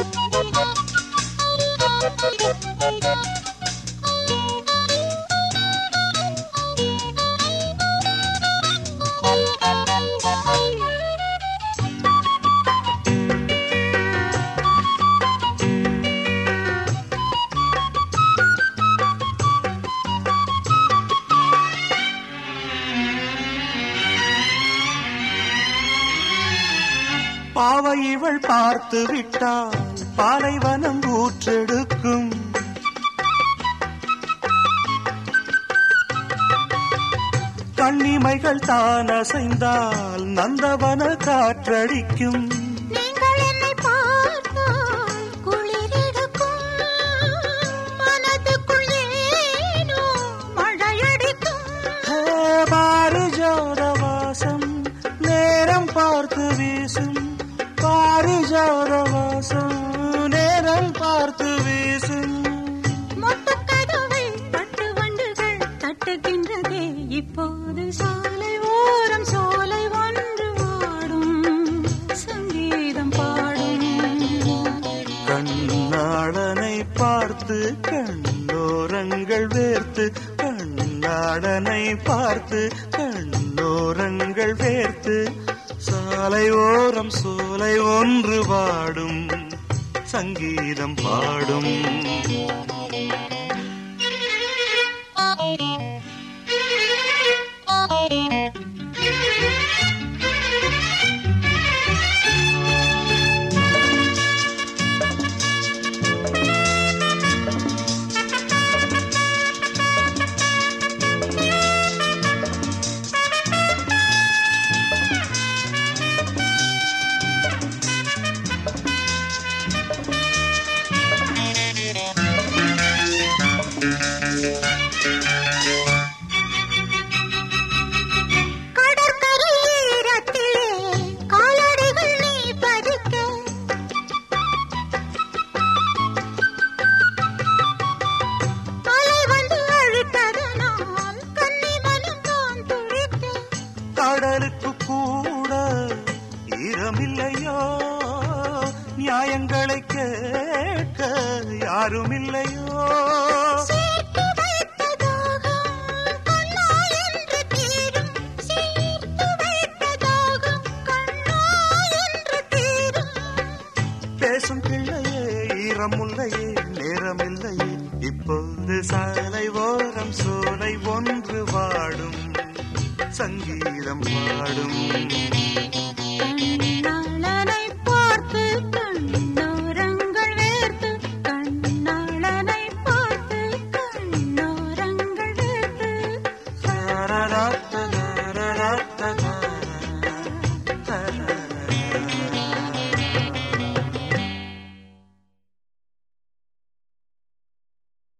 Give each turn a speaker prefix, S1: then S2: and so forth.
S1: பாவை இவள் பார்த்து விட்டால் பாலைவனம் ஊற்றெடுக்கும் கண்ணிமைகள் தான் அசைந்தால் நந்தவன காற்றடிக்கும்
S2: நீங்கள் என்னை பார்த்தால் குளிரெடுக்கும் மனதுக்குள் ஏனோ மழையடிக்கும்
S1: ஹே, பாரிஜாத வாசம் நேரம் பார்த்து வீசும் பாரிஜாத வாசம் நேரம் பார்த்து வீசும்
S2: மொட்டுக்கதவை தட்டு வண்டுகள் தட்டுகின்றதே இப்போது சாலை ஓரம் சோலை ஒன்று வாடும் சங்கீதம் பாடும்
S1: கண்ணாளனை பார்த்து கண்ணோரங்கள் வேர்த்து கண்ணாளனை பார்த்து கண்ணோரங்கள் வேர்த்து சாலை ஓரம் சோலை ஒன்று பாடும் சங்கீதம் பாடும்
S2: கடற்கரை ஈரத்திலே காலடிகள் நீ பதிக்க அலை வந்து அழுத்ததனால் கண்ணி மனம் தான் துடிக்க
S1: கடலுக்கு கூட ஈரமில்லையோ நியாயங்களை கேட்க யாருமில்லையோ
S2: சேர்த்து வைத்த தாகம் கண்ணா என்று தீரும் சேர்த்து வைத்த தாகம் கண்ணா என்று தீரும்
S1: பேசும் பிள்ளையே ஈரமுல்லையே நேரமில்லையே இப்போது சாலை ஓரம் சோலை ஒன்று வாடும் சங்கீதம் பாடும்